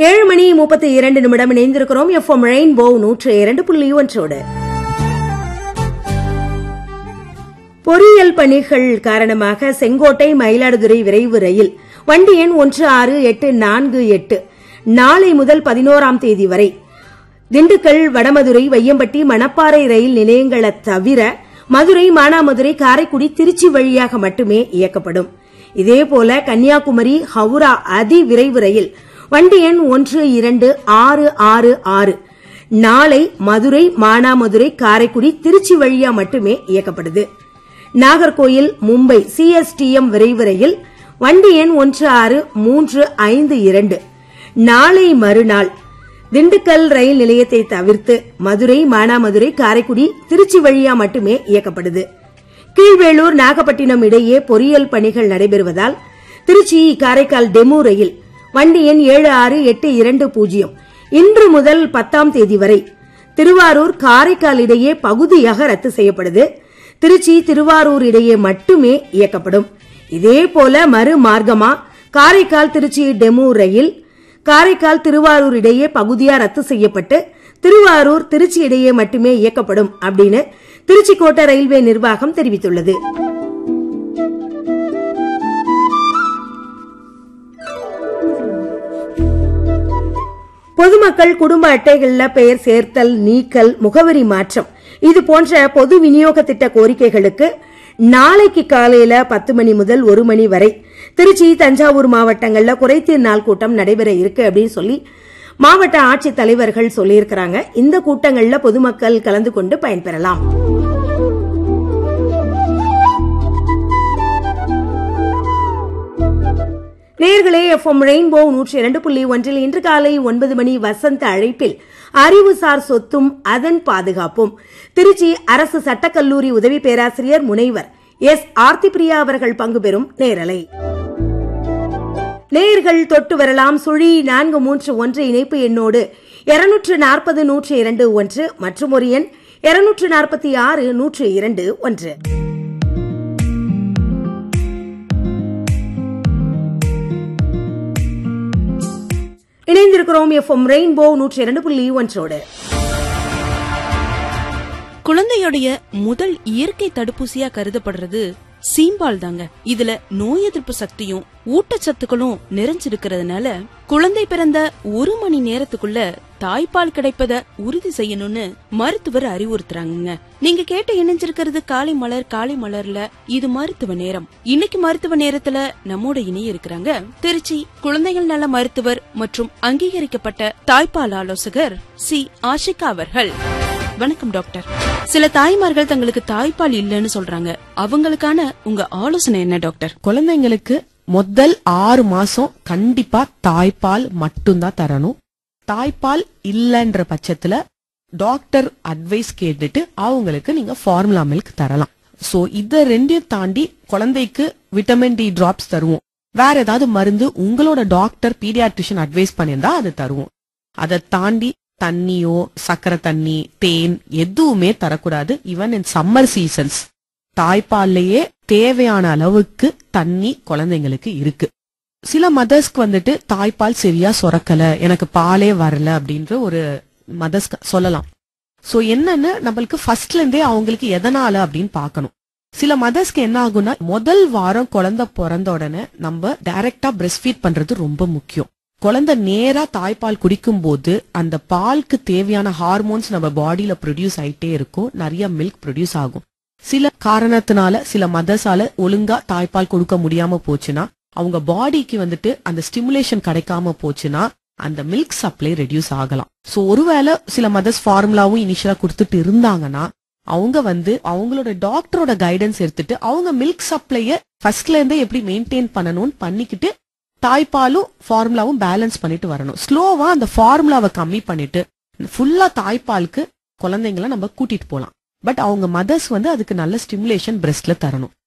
ஏழு மணி முப்பத்தி இரண்டு நிமிடம் இணைந்திருக்கிறோம் எஃப்எம் ரெயின்போ நூற்று இரண்டு புள்ளி ஒன்றோடு பொறியியல் பணிகள் காரணமாக செங்கோட்டை மயிலாடுதுறை விரைவு ரயில் வண்டி எண் ஒன்று ஆறு எட்டு நான்கு எட்டு நாளை முதல் பதினோராம் தேதி வரை திண்டுக்கல் வடமதுரை வையம்பட்டி மணப்பாறை ரயில் நிலையங்களை தவிர மதுரை மானாமதுரை காரைக்குடி திருச்சி வழியாக மட்டுமே இயக்கப்படும் இதேபோல கன்னியாகுமரி ஹவுரா அதி விரைவு ரயில் வண்டி எண் ஒன்று இரண்டு ஆறு ஆறு ஆறு நாளை மதுரை மானாமதுரை காரைக்குடி திருச்சி வழியா மட்டுமே இயக்கப்படுது நாகர்கோயில் மும்பை சிஎஸ்டிஎம் விரைவு ரயில் வண்டி எண் ஒன்று ஆறு மூன்று ஐந்து இரண்டு நாளை மறுநாள் திண்டுக்கல் ரயில் நிலையத்தை தவிர்த்து மதுரை மானாமதுரை காரைக்குடி திருச்சி வழியா மட்டுமே இயக்கப்படுது கீழ்வேளூர் நாகப்பட்டினம் இடையே பொறியியல் பணிகள் நடைபெறுவதால் திருச்சி காரைக்கால் டெமு ரயில் வண்டி எண் ஏழு ஆறு எட்டு இரண்டு பூஜ்ஜியம் இன்று முதல் பத்தாம் தேதி வரை திருவாரூர் காரைக்கால் இடையே பகுதியாக ரத்து செய்யப்படுது திருச்சி திருவாரூர் இடையே மட்டுமே இயக்கப்படும் இதேபோல மறு மார்க்கமா காரைக்கால் திருச்சி டெமு ரயில் காரைக்கால் திருவாரூர் இடையே பகுதியா ரத்து செய்யப்பட்டு திருவாரூர் திருச்சி இடையே மட்டுமே இயக்கப்படும் அப்படின்னு திருச்சி கோட்ட ரயில்வே நிர்வாகம் தெரிவித்துள்ளது பொதுமக்கள் குடும்ப அட்டைகள்ல பெயர் சேர்த்தல் நீக்கல் முகவரி மாற்றம் இது போன்ற பொது விநியோக திட்ட கோரிக்கைகளுக்கு நாளைக்கு காலையில பத்து மணி முதல் ஒரு மணி வரை திருச்சி தஞ்சாவூர் மாவட்டங்கள்ல குறைதீர் நாள் கூட்டம் நடைபெற இருக்கு அப்படின்னு சொல்லி மாவட்ட ஆட்சித் தலைவர்கள் சொல்லியிருக்கிறாங்க இந்த கூட்டங்கள்ல பொதுமக்கள் கலந்து கொண்டு பயன்பெறலாம் நேர்களே எஃப்எம் ரெயின்போ நூற்றி இரண்டு புள்ளி ஒன்றில் இன்று காலை ஒன்பது மணி வசந்த அழைப்பில் அறிவுசார் சொத்தும் அதன் பாதுகாப்பும் திருச்சி அரசு சட்டக்கல்லூரி உதவி பேராசிரியர் முனைவர் எஸ் ஆர்த்தி பிரியா அவர்கள் பங்கு பெறும் நேரலை நேயர்கள் தொட்டு வரலாம் சுழி நான்கு மூன்று ஒன்று இணைப்பு எண்ணோடு இருநூற்று நாற்பது நூற்று இரண்டு ஒன்று மற்றும் ஒரு எண் இருநூற்று நாற்பத்தி ஆறு நூற்று இரண்டு ஒன்று இணைந்திருக்கிறோம் எஃப்எம் ரெயின்போ நூற்றி இரண்டு புள்ளி ஒன்றோடு குழந்தையுடைய முதல் இயற்கை தடுப்பூசியா கருதப்படுறது சீம்பால் தாங்க இதுல நோய் எதிர்ப்பு சக்தியும் ஊட்டச்சத்துக்களும் நிறைஞ்சிருக்கிறதுனால குழந்தை பிறந்த ஒரு மணி நேரத்துக்குள்ள தாய்ப்பால் கிடைப்பத உறுதி செய்யணும்னு மருத்துவர் அறிவுறுத்துறாங்க நீங்க கேட்டு இணைஞ்சிருக்கிறது காலை மலர் காலை மலர்ல இது மருத்துவ நேரம் இன்னைக்கு மருத்துவ நேரத்துல நம்மோட இணைய இருக்கிறாங்க திருச்சி குழந்தைகள் நல மருத்துவர் மற்றும் அங்கீகரிக்கப்பட்ட தாய்ப்பால் ஆலோசகர் சி ஆஷிகா அவர்கள் வணக்கம் டாக்டர் சில தாய்மார்கள் தங்களுக்கு தாய்ப்பால் இல்லைன்னு சொல்றாங்க அவங்களுக்கான உங்க ஆலோசனை என்ன டாக்டர் குழந்தைங்களுக்கு முதல் ஆறு மாசம் கண்டிப்பா தாய்ப்பால் மட்டும்தான் தரணும் தாய்ப்பால் இல்லன்ற பட்சத்துல டாக்டர் அட்வைஸ் கேட்டுட்டு அவங்களுக்கு நீங்க ஃபார்முலா மில்க் தரலாம் சோ இத ரெண்டையும் தாண்டி குழந்தைக்கு விட்டமின் டி டிராப்ஸ் தருவோம் வேற ஏதாவது மருந்து உங்களோட டாக்டர் பீடியாட்ரிஷியன் அட்வைஸ் பண்ணியிருந்தா அது தருவோம் அதை தாண்டி தண்ணியோ சக்கரை தண்ணி தேன் எதுவுமே தரக்கூடாது ஈவன் இன் சம்மர் சீசன்ஸ் தாய்ப்பால்லையே தேவையான அளவுக்கு தண்ணி குழந்தைங்களுக்கு இருக்கு சில மதர்ஸ்க்கு வந்துட்டு தாய்ப்பால் சரியா சுரக்கல எனக்கு பாலே வரல அப்படின்ற ஒரு மதர்ஸ் சொல்லலாம் சோ என்னன்னு நம்மளுக்கு ஃபர்ஸ்ட்ல இருந்தே அவங்களுக்கு எதனால அப்படின்னு பார்க்கணும் சில மதர்ஸ்க்கு என்ன ஆகும்னா முதல் வாரம் குழந்தை பிறந்த உடனே நம்ம டைரக்டா பிரஸ்ட் ஃபீட் பண்றது ரொம்ப முக்கியம் குழந்தை நேரா தாய்ப்பால் குடிக்கும் போது அந்த பாலுக்கு தேவையான ஹார்மோன்ஸ் நம்ம பாடியில ப்ரொடியூஸ் ஆயிட்டே இருக்கும் நிறைய மில்க் ப்ரொடியூஸ் ஆகும் சில காரணத்தினால சில மதர்ஸால ஒழுங்கா தாய்ப்பால் கொடுக்க முடியாம போச்சுன்னா அவங்க பாடிக்கு வந்துட்டு அந்த ஸ்டிமுலேஷன் கிடைக்காம போச்சுன்னா அந்த மில்க் சப்ளை ரெடியூஸ் ஆகலாம் சோ ஒருவேளை சில மதர்ஸ் ஃபார்முலாவும் இனிஷியலா கொடுத்துட்டு இருந்தாங்கன்னா அவங்க வந்து அவங்களோட டாக்டரோட கைடன்ஸ் எடுத்துட்டு அவங்க மில்க் சப்ளைய ஃபர்ஸ்ட்ல இருந்தே எப்படி மெயின்டைன் பண்ணணும்னு பண்ணிக்கிட்டு தாய்ப்பாலும் ஃபார்முலாவும் பேலன்ஸ் பண்ணிட்டு வரணும் ஸ்லோவா அந்த ஃபார்முலாவை கம்மி பண்ணிட்டு ஃபுல்லா தாய்ப்பாலுக்கு குழந்தைங்கள நம்ம கூட்டிட்டு போலாம் பட் அவங்க மதர்ஸ் வந்து அதுக்கு நல்ல ஸ்டிமுலேஷன் பிரஸ்ட்ல தரணும்